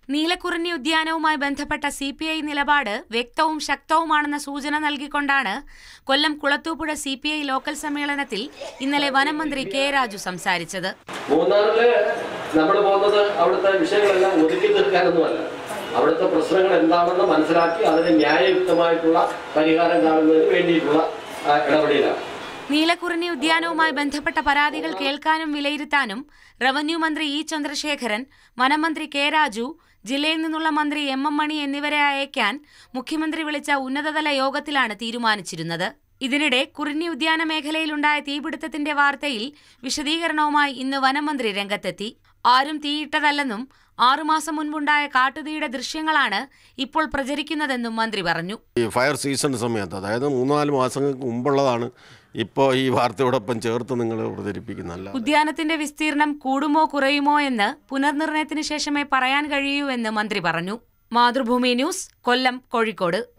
നീലക്കുറിഞ്ഞി ഉദ്യാനവുമായി ബന്ധപ്പെട്ട C P I നിലപാട് വ്യക്തവും ശക്തവുമാണെന്ന സൂചന നൽകിക്കൊണ്ടാണ് Kollam Kulathupuzha C P I local സമ്മേളനത്തിൽ ഇന്നലെ വനം മന്ത്രി കെ രാജു സംസാരിച്ചത് മൂന്നാറില് നമ്മൾ പോകുന്നത് അവിടുത്തെ വിഷയങ്ങളെല്ലാം ഒതുക്കി തീർക്കാനൊന്നുമല്ല അവിടുത്തെ പ്രശ്നങ്ങൾ എന്താണെന്ന് മനസ്സിലാക്കി അതിന് ന്യായയുക്തമായിട്ടുള്ള പരിഹാരം കാണുന്നതിന് വേണ്ടിയിട്ടുള്ള ആ, ഇടപെടലാണ് നീലക്കുറിഞ്ഞി ഉദ്യാനവുമായി ബന്ധപ്പെട്ട പരാതികൾ കേൾക്കാനും വിലയിരുത്താനും റവന്യൂ മന്ത്രി ഇ ചന്ദ്രശേഖരൻ വനമന്ത്രി കെ രാജു ജില്ലയിൽ നിന്നുള്ള മന്ത്രി എം എം മണി എന്നിവരെ അയക്കാൻ മുഖ്യമന്ത്രി വിളിച്ച ഉന്നതതല യോഗത്തിലാണ് തീരുമാനിച്ചിരുന്നത് ഇതിനിടെ കുറിഞ്ഞി ഉദ്യാന മേഖലയിലുണ്ടായ തീപിടുത്തത്തിന്റെ വാർത്തയിൽ വിശദീകരണവുമായി ഇന്ന് വനമന്ത്രി രംഗത്തെത്തി ആരും തീയിട്ടതല്ലെന്നും ആറുമാസം മുൻപുണ്ടായ കാട്ടുതീയുടെ ദൃശ്യങ്ങളാണ് ഇപ്പോൾ പ്രചരിക്കുന്നതെന്നും മന്ത്രി പറഞ്ഞു ഈ ഫയർ സീസൺ സമയത്ത് അതായത് മൂന്നാല് മാസങ്ങൾക്ക് മുമ്പുള്ളതാണ് ഇപ്പോൾ ഈ വാർത്തയോടൊപ്പം ചേർത്ത് നിങ്ങൾ പ്രചരിപ്പിക്കുന്നതല്ല ഉദ്യാനത്തിന്റെ വിസ്തീർണം കൂടുമോ കുറയുമോ എന്ന് പുനർനിർണയത്തിന് ശേഷമേ പറയാൻ കഴിയൂ എന്ന് മന്ത്രി പറഞ്ഞു മാതൃഭൂമി ന്യൂസ് കൊല്ലം കോഴിക്കോട്